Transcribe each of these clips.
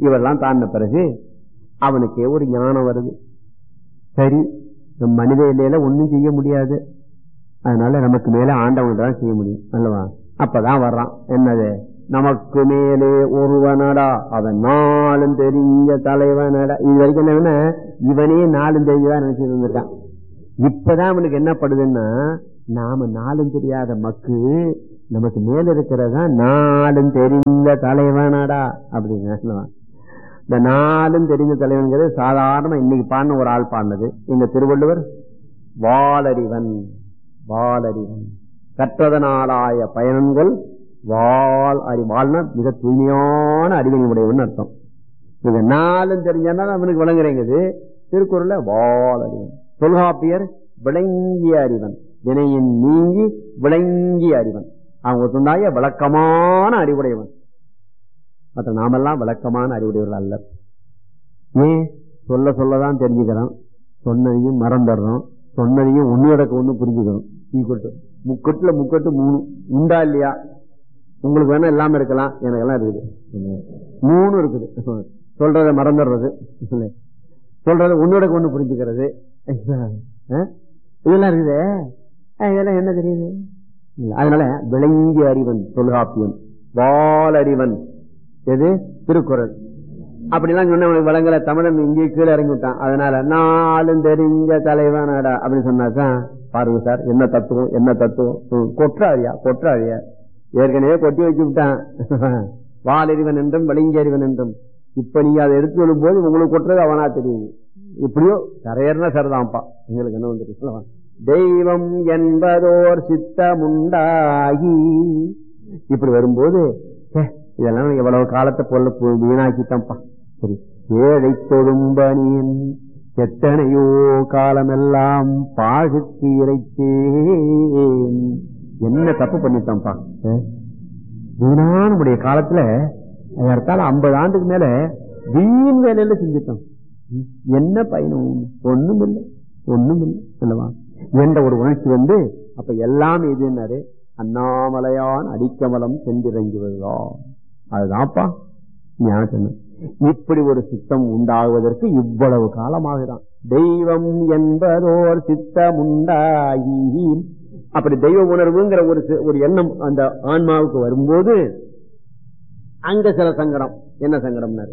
இவெல்லாம் தாண்டின பிறகு அவனுக்கே ஒரு ஞானம் வருது சரி நம் மனித இல்லையில ஒண்ணும் செய்ய முடியாது அதனால நமக்கு மேல ஆண்டவன் தான் செய்ய முடியும் அல்லவா அப்பதான் வர்றான் என்னது நமக்கு மேலே ஒருவனடா அவன் நாளும் தெரிஞ்ச தலைவனடா இது வரைக்கும் என்ன இவனே நாளும் தெரிஞ்சதா நினைச்சிட்டு இருந்திருக்கான் இப்பதான் அவனுக்கு என்ன படுதுன்னா நாம நாளும் தெரியாத மக்கு நமக்கு மேல இருக்கிறதா நாளும் தெரிந்த தலைவனடா அப்படின்னு சொல்லுவான் இந்த நாளும் தெரிந்த தலைவன்கிறது சாதாரண இன்னைக்கு பாடின ஒரு ஆள் பாடினது எங்க திருவள்ளுவர் வாளறிவன் வாளறிவன் கற்றதனாலாய பயனன்கள் வால் அறி வாழ்னா மிக தூய்மையான அறிவினை உடையவன் அர்த்தம் இது நாளும் தெரிஞ்சா அவனுக்கு விளங்குறேங்குது திருக்குறள்ல வால் அறிவன் தொல்காப்பியர் விளங்கிய அறிவன் வினையின் நீங்கி விளங்கிய அறிவன் அவங்க சொன்னாய விளக்கமான அறிவுடையவன் மற்ற நாமெல்லாம் விளக்கமான அறிவுடையவர்கள் அல்ல ஏன் சொல்ல சொல்லதான் தெரிஞ்சுக்கிறோம் சொன்னதையும் மறந்துடுறோம் சொன்னதையும் ஒன்னு இடக்கு ஒண்ணு புரிஞ்சுக்கணும் ஈக்குவல் முக்கட்டுல முக்கட்டு மூணு உண்டா இல்லையா உங்களுக்கு வேணா இல்லாம இருக்கலாம் எனக்கெல்லாம் இருக்குது மூணு இருக்குது சொல்றத மறந்துடுறது சொல்றத உன்னோட ஒண்ணு புரிஞ்சுக்கிறது இதெல்லாம் இருக்குது இதெல்லாம் என்ன தெரியுது அதனால விளங்கிய அறிவன் தொல்காப்பியன் வாலறிவன் எது திருக்குறள் அப்படிலாம் சொன்ன வளங்கல தமிழன் இங்கே கீழே இறங்கி விட்டான் அதனால நாளும் தெரிஞ்ச தலைவனடா அப்படின்னு சொன்னாதான் பாருங்க சார் என்ன தத்துவம் என்ன தத்துவம் கொற்றாரியா கொற்றாரியா ஏற்கனவே கொட்டி வச்சு விட்டான் வாலறிவன் என்றும் விளங்கி அறிவன் என்றும் இப்ப நீங்க அதை எடுத்து சொல்லும் போது உங்களுக்கு கொட்டுறது அவனா தெரியுது இப்படியோ கரையர்னா சரிதான்ப்பா எங்களுக்கு என்ன வந்து தெய்வம் என்பதோர் சித்தமுண்டாகி இப்படி வரும்போது இதெல்லாம் எவ்வளவு காலத்தை பொருள் வீணாக்கிட்டப்பா சரி ஏழை தொழும்பனியன் எத்தனையோ காலமெல்லாம் பாகுக்கு இறைத்தேன் என்ன தப்பு பண்ணிட்டான்ப்பா வீணான நம்முடைய காலத்துல ஏறத்தால ஐம்பது ஆண்டுக்கு மேல வீண் வேலையில செஞ்சுட்டோம் என்ன பயனும் ஒண்ணும் இல்லை ஒண்ணும் இல்லை அல்லவா என்ற ஒரு உணர்ச்சி வந்து அப்ப எல்லாம் எதுன்னாரு அண்ணாமலையான் அடிக்கமலம் சென்றிறங்குவதுதான் அதுதான்ப்பா ஞானம் இப்படி ஒரு சித்தம் உண்டாகுவதற்கு இவ்வளவு காலமாகுதான் தெய்வம் என்பதோர் சித்தம் உண்டாகி அப்படி தெய்வ உணர்வுங்கிற ஒரு ஒரு எண்ணம் அந்த ஆன்மாவுக்கு வரும்போது அங்க சில சங்கடம் என்ன சங்கடம்னாரு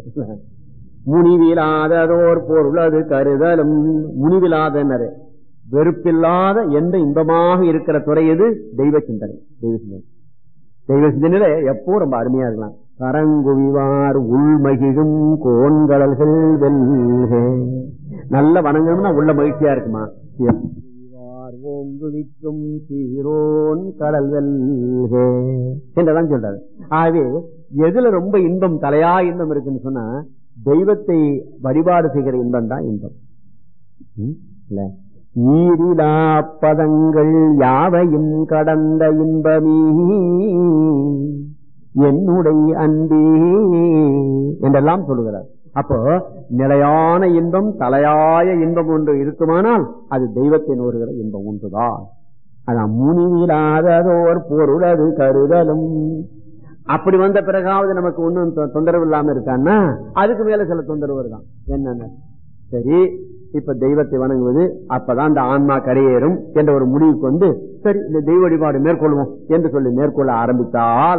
முனிவிலாததோர் பொருளது கருதலும் முனிவிலாதனரு வெறுப்பில்லாத எந்த இன்பமாக இருக்கிற துறை எது தெய்வ சிந்தனை தெய்வ சிந்தனை தெய்வ சிந்தனையில எப்போ ரொம்ப அருமையா இருக்கலாம் கரங்குவிவார் உள்மகிழும் கோன்கடல்கள் வெல்க நல்ல வணங்கணும்னா உள்ள மகிழ்ச்சியா இருக்குமா ஓங்குவிக்கும் சீரோன் கடல் வெல்க என்றதான் சொல்றாரு ஆகவே எதுல ரொம்ப இன்பம் தலையா இன்பம் இருக்குன்னு சொன்னா தெய்வத்தை வழிபாடு செய்கிற இன்பம் தான் இன்பம் இல்ல ஈரிலா பதங்கள் யாவையும் கடந்த இன்பமீ என்னுடைய அன்பே என்றெல்லாம் சொல்லுகிறார் அப்போ நிலையான இன்பம் தலையாய இன்பம் ஒன்று இருக்குமானால் அது தெய்வத்தை நோறுகிற இன்பம் ஒன்றுதான் அதான் முனிவிலாததோர் பொருளது கருதலும் அப்படி வந்த பிறகாவது நமக்கு ஒன்னும் தொந்தரவு இல்லாம இருக்கான்னா அதுக்கு மேல சில தொந்தரவு வருதான் என்னென்ன சரி இப்ப தெய்வத்தை வணங்குவது அப்பதான் இந்த ஆன்மா கரையேறும் என்ற ஒரு முடிவுக்கு வந்து சரி இந்த தெய்வ வழிபாடு மேற்கொள்வோம் என்று சொல்லி மேற்கொள்ள ஆரம்பித்தால்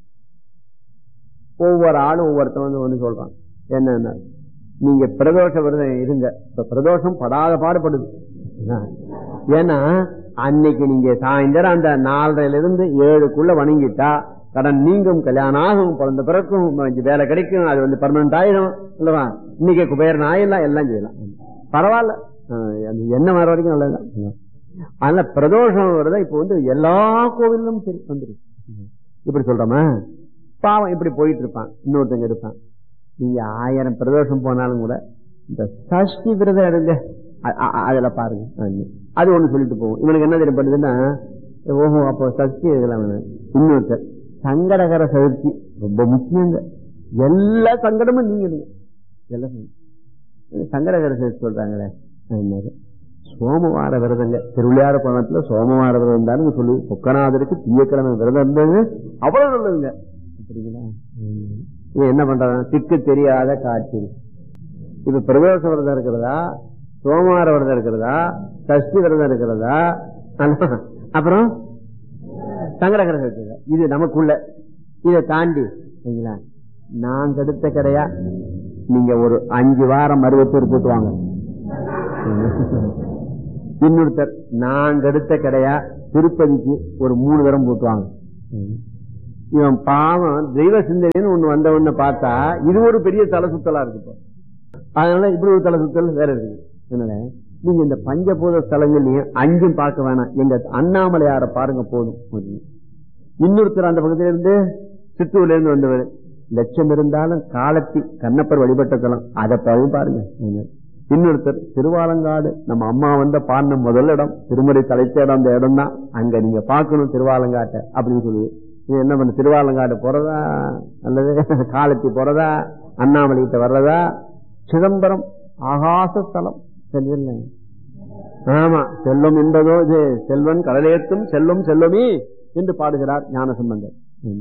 ஒவ்வொரு ஆளும் ஒவ்வொருத்தன் வந்து ஒண்ணு சொல்றான் என்னன்னா நீங்க பிரதோஷ விரதம் இருங்க இப்ப பிரதோஷம் படாத பாடுபடுது ஏன்னா அன்னைக்கு நீங்க சாயந்தரம் அந்த நாலரைல இருந்து ஏழுக்குள்ள வணங்கிட்டா கடன் நீங்கும் கல்யாணம் ஆகும் குழந்தை பிறக்கும் வேலை கிடைக்கும் அது வந்து பர்மனன்ட் ஆயிடும் இல்லவா இன்னைக்கு குபேரன் ஆயிடலாம் எல்லாம் செய்யலாம் பரவாயில்ல என்ன வர வரைக்கும் நல்லதுதான் அதனால பிரதோஷம் வரத இப்ப வந்து எல்லா கோவிலும் சரி வந்துருக்கு இப்படி சொல்றோமா பாவம் இப்படி போயிட்டு இருப்பான் இன்னொருத்தங்க இருப்பான் நீங்க ஆயிரம் பிரதோஷம் போனாலும் கூட இந்த சஷ்டி விரதம் எடுங்க அதுல பாருங்க அது ஒண்ணு சொல்லிட்டு போவோம் இவனுக்கு என்ன தெரியப்படுதுன்னா ஓஹோ அப்போ சஷ்டி இதெல்லாம் இன்னொருத்தர் சங்கடகர சதுர்த்தி ரொம்ப முக்கியங்க எல்லா சங்கடமும் நீங்க எல்லாம் சங்கடகர சதுர்த்தி சொல்றாங்களே சோமவார விரதங்க திருவிளையாட பணத்துல சோமவார விரதம் தான் சொல்லு சொக்கநாதருக்கு தீயக்கிழமை விரதம் இருந்தது அவ்வளவு நல்லதுங்க சரிங்களா இது என்ன பண்றாங்க திக்கு தெரியாத காட்சி இப்ப பிரதோஷ விரதம் இருக்கிறதா சோமவார விரதம் இருக்கிறதா சஷ்டி விரதம் இருக்கிறதா அப்புறம் சங்கடகரம் இருக்கிறதா இது நமக்குள்ள இதை தாண்டி சரிங்களா நான் தடுத்த கடையா நீங்க ஒரு அஞ்சு வாரம் மருவத்தூர் போட்டு வாங்க இன்னொருத்தர் நான் தடுத்த கடையா திருப்பதிக்கு ஒரு மூணு தரம் போட்டுவாங்க இவன் பாவம் தெய்வ சிந்தனைன்னு ஒண்ணு வந்த உடனே பார்த்தா இது ஒரு பெரிய தலை சுத்தலா இருக்கு இப்போ. அதனால இப்படி ஒரு தலை சுத்தல் வேற இருக்குது அதனால நீங்க இந்த பஞ்சபூத ஸ்தலங்களையும் அஞ்சும் பார்க்க வேணாம் எங்க அண்ணாமலையார பாருங்க போதும் இன்னொருத்தர் அந்த பக்கத்துல இருந்து சித்தூர்ல இருந்து வந்தவர் லட்சம் இருந்தாலும் காலத்தி கண்ணப்பர் வழிபட்ட தலம் அதை பழும் பாருங்க இன்னொருத்தர் திருவாலங்காடு நம்ம அம்மா வந்த பாடின முதல் இடம் திருமுறை தலைச்ச இடம் அந்த இடம் தான் அங்க நீங்க பார்க்கணும் திருவாலங்காட்டை அப்படின்னு சொல்லுது இது என்ன பண்ண திருவாலங்காடு போறதா அல்லது காலத்தி போறதா அண்ணாமலை கிட்ட வர்றதா சிதம்பரம் ஆகாச ஸ்தலம் தெரியல ஆமா செல்வம் என்பதோ இது செல்வன் கடலேற்றும் செல்வம் செல்வமே என்று பாடுகிறார் ஞானசம்பந்தர்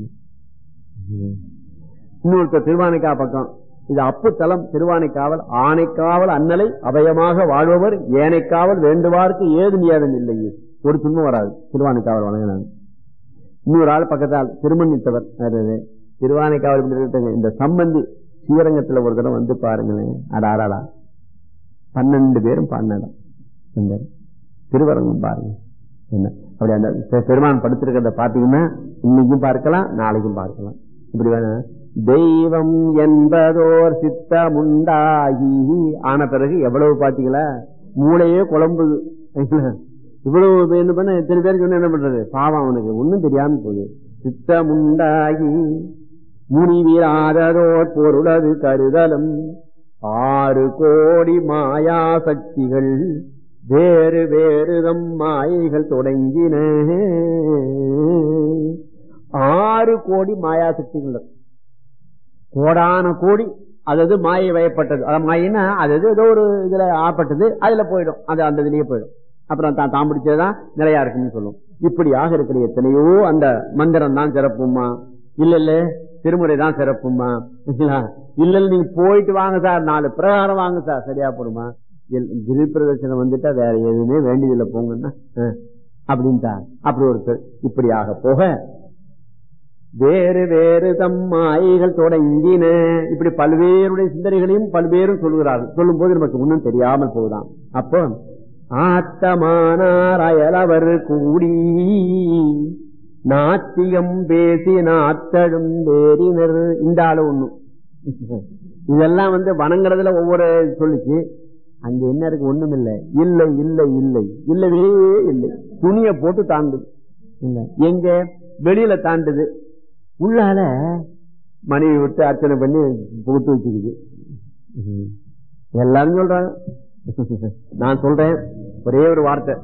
இன்னொருத்தர் திருவானைக்கா பக்கம் இது அப்பு தலம் திருவானைக்காவல் ஆனைக்காவல் அன்னலை அபயமாக வாழ்பவர் ஏனைக்காவல் வேண்டுவார்க்கு ஏது நியாதம் இல்லையே ஒரு துன்பம் வராது திருவானைக்காவல் வழங்கினாங்க இன்னொரு ஆள் பக்கத்தால் திருமணித்தவர் திருவானைக்காவல் இப்படி இருக்கட்டுங்க. இந்த சம்பந்தி ஸ்ரீரங்கத்துல ஒரு தடவை வந்து பாருங்களேன் அடாராடா பன்னெண்டு பேரும் பாடினடம் திருவரங்கம் பாருங்க என்ன அப்படி அந்த பெ- பெருமான் படுத்திருக்கிறத பாத்தீங்கன்னா இன்னைக்கும் பார்க்கலாம் நாளைக்கும் பார்க்கலாம் இப்படி வேணா தெய்வம் என்பதோர் சித்தமுண்டாகி ஆன பிறகு எவ்வளவு பாத்தீங்களா மூளையே குழம்புது இவ்வளவு என்ன பண்ண எத்தனை பேருக்கு சொன்னா என்ன பண்றது பாவம் அவனுக்கு ஒண்ணும் தெரியாம போகுது சித்தமுண்டாகி முனிவிராததோர் பொருளது கருதலும் ஆறு கோடி மாயா சக்திகள் வேறு வேறு தம் மாயைகள் தொடங்கின ஆறு கோடி மாயா சக்திகள் கோடான கோடி அதாவது மாயை வயப்பட்டது அதாவது மாயின்னா அது அது ஏதோ ஒரு இதுல ஆப்பட்டது அதுல போயிடும் அது அந்த இதுலயே போயிடும் அப்புறம் தான் தான் பிடிச்சதுதான் நிலையா இருக்குன்னு சொல்லும் இப்படியாக இருக்கிற எத்தனையோ அந்த மந்திரம் தான் சிறப்புமா இல்ல இல்ல திருமுறை தான் சிறப்புமா இல்ல இல்ல நீங்க போயிட்டு வாங்க சார் நாலு பிரகாரம் வாங்க சார் சரியா போடுமா கிரி பிரதர்சனம் வந்துட்டா வேற எதுவுமே வேண்டியதில்லை போங்கன்னா அஹ், அப்படின்ட்டார் அப்படி ஒருத்தர் இப்படியாக போக வேறு வேறு தம் மாயைகள் தொடங்கின இப்படி பல்வேறுடைய சிந்தனைகளையும் பல்வேறும் சொல்கிறார்கள் சொல்லும் போது நமக்கு ஒன்றும் தெரியாமல் போகுதாம் அப்போ ஆத்தமானார் அயலவர் கூடி நாத்தியம் பேசி நாத்தழும் வேறினர் இந்த ஆளு ஒண்ணு இதெல்லாம் வந்து வணங்குறதுல ஒவ்வொரு சொல்லிச்சு அங்க என்ன இருக்கு ஒண்ணும் இல்லை இல்லை இல்லை இல்லை இல்லவே இல்லை துணிய போட்டு தாண்டுது இல்ல எங்க வெளியில தாண்டுது உள்ளால மனைவி விட்டு அர்ச்சனை பண்ணி புகுத்து வச்சுக்குது ம். எல்லாரும் சொல்றாங்க நான் சொல்றேன் ஒரே ஒரு வார்த்தை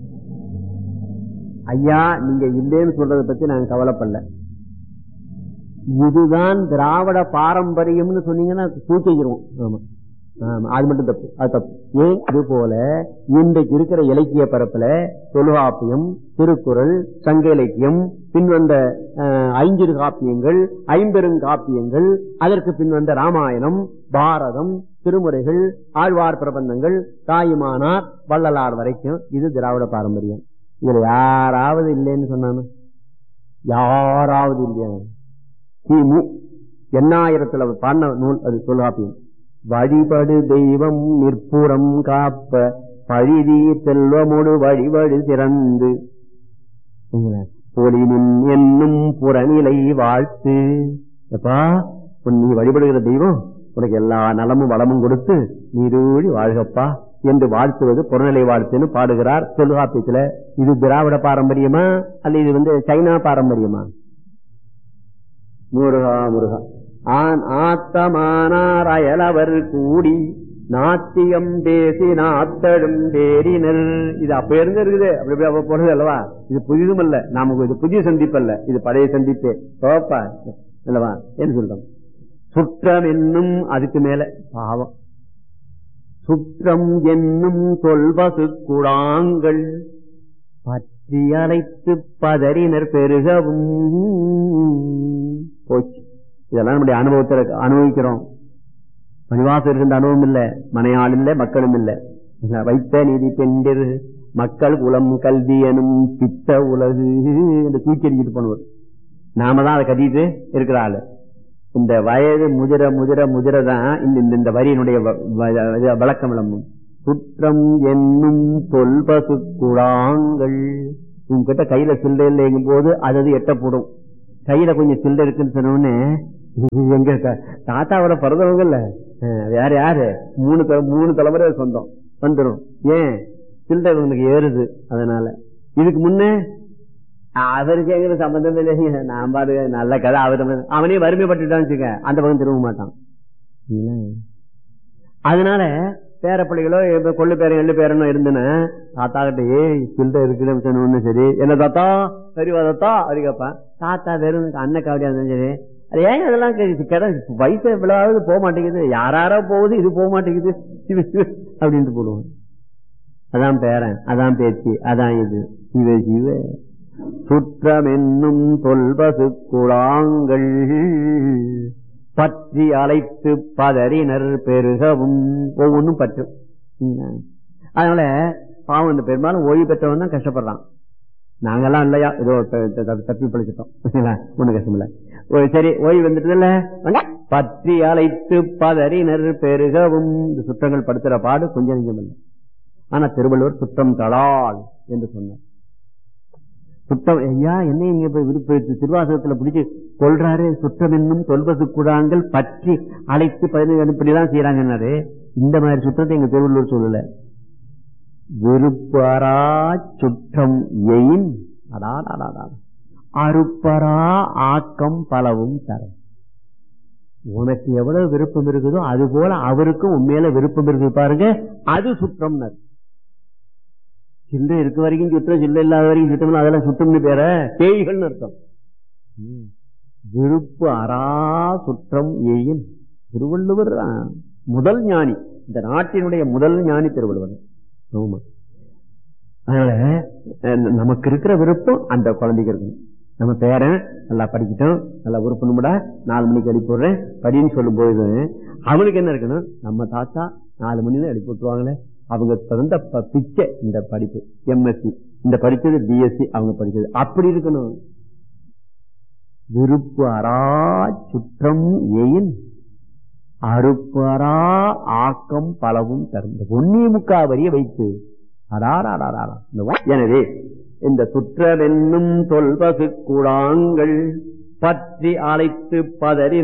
ஐயா நீங்க இல்லேன்னு சொல்றதை பத்தி நாங்க கவலைப்படல இதுதான் திராவிட பாரம்பரியம்னு சொன்னீங்கன்னா தூக்கிக்கிறோம் ஆமா ஆமா அது மட்டும் தப்பு அது தப்பு ஏன் இது போல இன்றைக்கு இருக்கிற இலக்கிய பரப்புல தொல்காப்பியம் திருக்குறள் சங்க இலக்கியம் பின் வந்த அஹ், ஐஞ்சிறு காப்பியங்கள் ஐம்பெருங்காப்பியங்கள் அதற்கு பின் வந்த ராமாயணம் பாரதம் திருமுறைகள் ஆழ்வார் பிரபந்தங்கள் தாயுமானார் வள்ளலார் வரைக்கும் இது திராவிட பாரம்பரியம் இதுல யாராவது இல்லைன்னு சொன்னானு யாராவது இல்லையா கிமு எண்ணாயிரத்துல பாடின நூல் அது தொல்காப்பியம் வழிபடு தெய்வம் நிற்புறம் காப்ப பழிதி செல்வமோடு வழிபடு சிறந்து பொலினின் என்னும் புறநிலை வாழ்த்து எப்பா உன் நீ வழிபடுகிற தெய்வம் உனக்கு எல்லா நலமும் வளமும் கொடுத்து நீரூழி வாழ்கப்பா என்று வாழ்த்துவது புறநிலை வாழ்த்துன்னு பாடுகிறார் தொல்காப்பியத்துல இது திராவிட பாரம்பரியமா அல்ல இது வந்து சைனா பாரம்பரியமா முருகா முருகா ஆன் ஆத்தமானார் அயலவர் கூடி நாத்தியம் பேசி நாத்தடும் பேரினர் இது அப்ப இருந்து இருக்குது அப்படி அப்படி அப்ப போறது அல்லவா இது புதிதும் அல்ல நமக்கு இது புதிய சந்திப்பு அல்ல இது பழைய சந்திப்பே சோப்பா அல்லவா என்ன சொல்றோம் சுற்றம் என்னும் அதுக்கு மேல பாவம் சுற்றம் என்னும் சொல்வசு குழாங்கள் பற்றி அழைத்து பதறினர் பெருகவும் போச்சு இதெல்லாம் நம்முடைய அனுபவத்தில் அனுபவிக்கிறோம் பணிவாசம் இருக்கின்ற அனுபவம் இல்ல மனையாள் இல்ல மக்களும் இல்ல இல்ல, வைத்த நீதி பெண்டிர் மக்கள் குலம் கல்வி எனும் பித்த உலகு என்று தூக்கி அடிக்கிட்டு போனவர் நாம தான் அதை கட்டிட்டு இருக்கிற ஆளு இந்த வயது முதிர முதிர முதிர தான் இந்த இந்த- இந்த வரியினுடைய வ- வ- இது வழக்கம் விளம்பும் குற்றம் என்னும் தொல்பசு குழாங்கள் உங்ககிட்ட கையில சில்லறை இல்லைங்கும் போது அது அது எட்டப்படும் கையில கொஞ்சம் சில்லறை இருக்குன்னு சொன்னோடனே இது எங்க த- தாத்தாவோட பிறந்தவங்கல்ல அஹ், வேற யாரு மூணு தல- மூணு தலைமுறை சொந்தம் வந்துடும் ஏன் சில்லறை உங்களுக்கு ஏறுது அதனால இதுக்கு முன்னே அவருக்கு எங்க சம்பந்தம் இல்லைங்க நான் பாரு நல்ல கதை அவர் அவனே வறுமைப்பட்டுட்டான்னு வச்சுக்க அந்த பக்கம் திரும்ப மாட்டான் இல்ல. அதனால பேர பிள்ளைகளோ இப்ப கொள்ளு பேரன் எள்ளு பேரனோ இருந்துன்னு தாத்தா கிட்ட ஏய் சில்ற இருக்குன்னு சொன்ன சரி என்ன தாத்தா சரிவா தாத்தா அப்படி கேட்பேன் தாத்தா வெறும் அண்ணன் காவடியா இருந்தாலும் சரி அது ஏன் அதெல்லாம் கே- கிட வயசு எவ்வளவு போக மாட்டேங்குது யாராரோ போகுது இது போக மாட்டேங்குது சிவ சிவ அப்படின்ட்டு போடுவோம் அதான் பேரன் அதான் பேச்சு அதான் இது சிவ சிவ சுற்றம் என்னும் தொல்பசு குழாங்கள் பற்றி அழைத்து பதறினர் பெருகவும் ஒவ்வொன்றும் பற்றும் ம். அதனால பாவம் இந்த பெரும்பாலும் ஓய்வு பெற்றவன் தான் கஷ்டப்படுறான் நாங்கெல்லாம் இல்லையா ஏதோ த- த- த- தப்பி பழிச்சிட்டோம் ஒண்ணு கஷ்டம் இல்ல ஓ, சரி ஓய்வு வந்துட்டு இல்ல பற்றி அழைத்து பதறினர் பெருகவும் இந்த சுற்றங்கள் படுத்துற பாடு கொஞ்சம் நெஞ்சம் இல்லை ஆனா திருவள்ளுவர் சுற்றம் தளால் என்று சொன்னார் சுத்தம் ஐயா என்ன நீங்க போய் விருப்ப திருவாசகத்துல பிடிச்சு கொள்றாரு சுத்தம் என்னும் சொல்வது கூடாங்கள் பற்றி அழைத்து பதினஞ்சு இப்படிதான் செய்யறாங்கன்னாரு இந்த மாதிரி சுத்தத்தை எங்க திருவள்ளுவர் சொல்லல விருப்பரா சுற்றம் எயின் அடாடாடா அருப்பரா ஆக்கம் பலவும் தரும் உனக்கு எவ்வளவு விருப்பம் இருக்குதோ அது போல அவருக்கும் உண்மையில விருப்பம் இருக்குது பாருங்க அது சுற்றம்னர் சில்லை இருக்க வரைக்கும் சுற்றம் சில்லை இல்லாத வரைக்கும் சுத்தம் அதெல்லாம் சுத்தம்னு பேர பேய்கள்னு அர்த்தம் ம். விருப்பு அரா சுற்றம் ஏயின் திருவள்ளுவர் தான் முதல் ஞானி இந்த நாட்டினுடைய முதல் ஞானி திருவள்ளுவர் ஆமா அதனால அஹ், நமக்கு இருக்கிற விருப்பம் அந்த குழந்தைக்கு இருக்கணும் நம்ம பேரன் நல்லா படிக்கட்டும் நல்லா உறுப்பணும்டா நாலு மணிக்கு அனுப்பி விடுறேன் படின்னு சொல்லும் பொழுது அவனுக்கு என்ன இருக்கணும் நம்ம தாத்தா நாலு மணி தான் அனுப்பி விட்டுருவாங்களே அவங்க பிறந்த ப- பிச்சை இந்த படிப்பு எம்எஸ்சி இந்த படிச்சது பிஎஸ்சி அவங்க படிச்சது அப்படி இருக்கணும் விருப்பு அரா சுற்றம் ஏயின் அறுப்பரா ஆக்கம் பலவும் தரும் ஒன்னே முக்கா வரிய வைத்து அடாராடாரா எனவே இந்த சுற்றவென்னும் தொல்பசு குழாங்கள் பற்றி அழைத்து பதறி